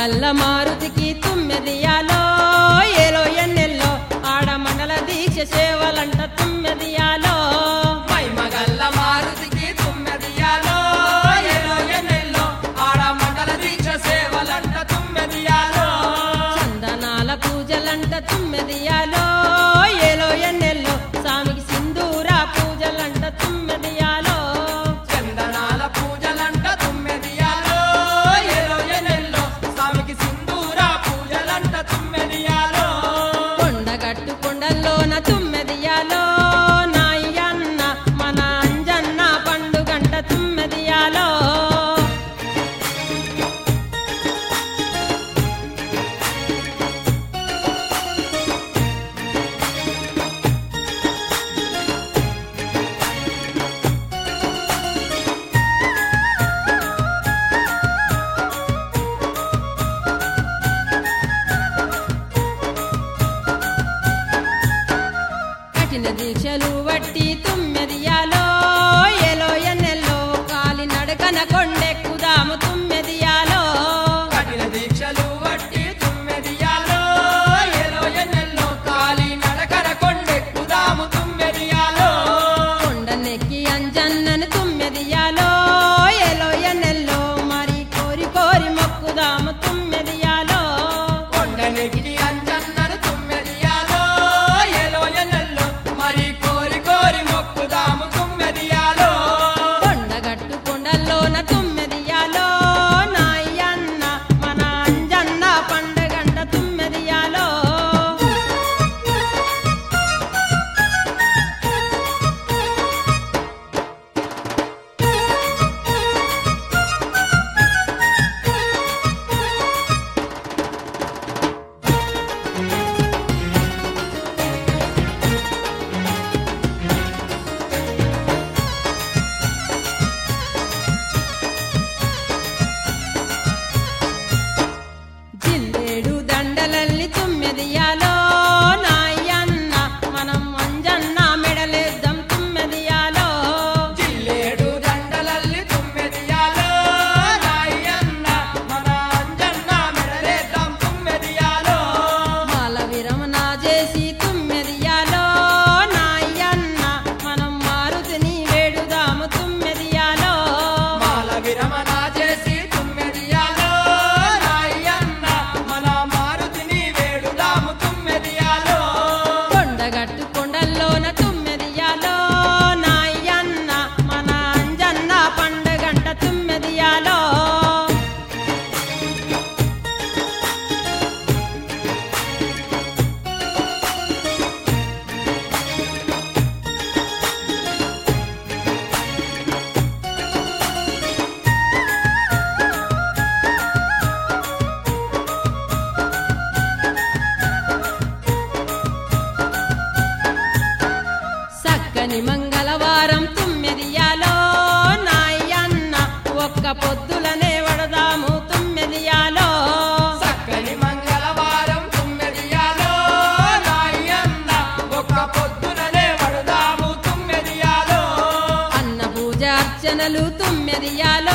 గల్ల మారుతికి తుమ్మెదియాలో ఏలో ఎన్నెల్లో ఆడ మండల దీక్ష సేవలంట తుమ్మెదియాలో మైమగల్ల మారుతికి తుమ్మెదియాలో ఎలో ఎన్నెల్లో ఆడ మండల దీక్ష సేవలంట తుమ్మెదియాలో చందనాల పూజలంట తుమ్మెదియాలో ఏలో ఎన్నెల్లో స్వామికి సింధూర పూజలంట తుమ్మెదియాలో చందనాల పూజలంట తుమ్మెదియాలో ఎలో ఎన్నెల్లో స్వామికి సింధూర పూజలంట తుమ్మెదియాలో కొండగట్టు కొండల్లోన తుమ్మెదియాలో నాయన్న మన అంజన్న పండుగంట తుమ్మెదియాలో కఠిన దీక్షలు వట్టి తుమ్మెదియాలో ఎలో ఎన్నెల్లో కాలి నడకన కొండెక్కుదాము తుమ్మెదియాలో కఠిన దీక్షలు వట్టి తుమ్మెదియాలో ఎలో ఎన్నెల్లో కాలి నడకన కొండెక్కుదాము తుమ్మెదియాలో కొండనెక్కి అంజన్నను తుమ్మెదియాలో ఎలో ఎన్నెల్లో మరి కోరి కోరి మొక్కుదాము తుమ్మెదియాలో కొండనెక్కి అంజన్నను తుమ్మెదియాలో ఎలో ఎన్నెల్లో మరి కోరి కోరి మొక్కుదాము తుమ్మెదియాలో కొండగట్టు కొండల్లోన తుమ్మెదియాలో నాయన్న మన అంజన్న పండగంట తుమ్మెదియాలో జిల్లేడు దండలల్లి తుమ్మెదియాలో నాయన్న మనం అంజన్న మెడలేద్దాం తుమ్మెదియాలో జిల్లేడు దండలల్లి తుమ్మెదియాలో నాయన్న మన అంజన్న మెడలేద్దాం తుమ్మెదియాలో మాల విరమణ చేసి తుమ్మెదియాలో నాయన్న మనం మారుతిని వేడుదాము తుమ్మెదియాలో మాల విరమణ చేసి తుమ్మెదియాలో నాయన్న మన మారుతిని వేడుదాము తుమ్మెదియాలో కొండగట్టు కొండల్లోన తుమ్మెదియాలో నాయన్న మన అంజన్న పండగంట తుమ్మెదియాలో సక్కని మంగళవారం తుమ్మెదియాలో నాయన్న ఒక్క పొద్దులనే వడదాము తుమ్మెదియాలో చక్కని మంగళవారం తుమ్మెదియాలో నాయన్న ఒక్క పొద్దుననే వడదాము తుమ్మెదియాలో అన్న పూజ అర్చనలు తుమ్మెదియాలో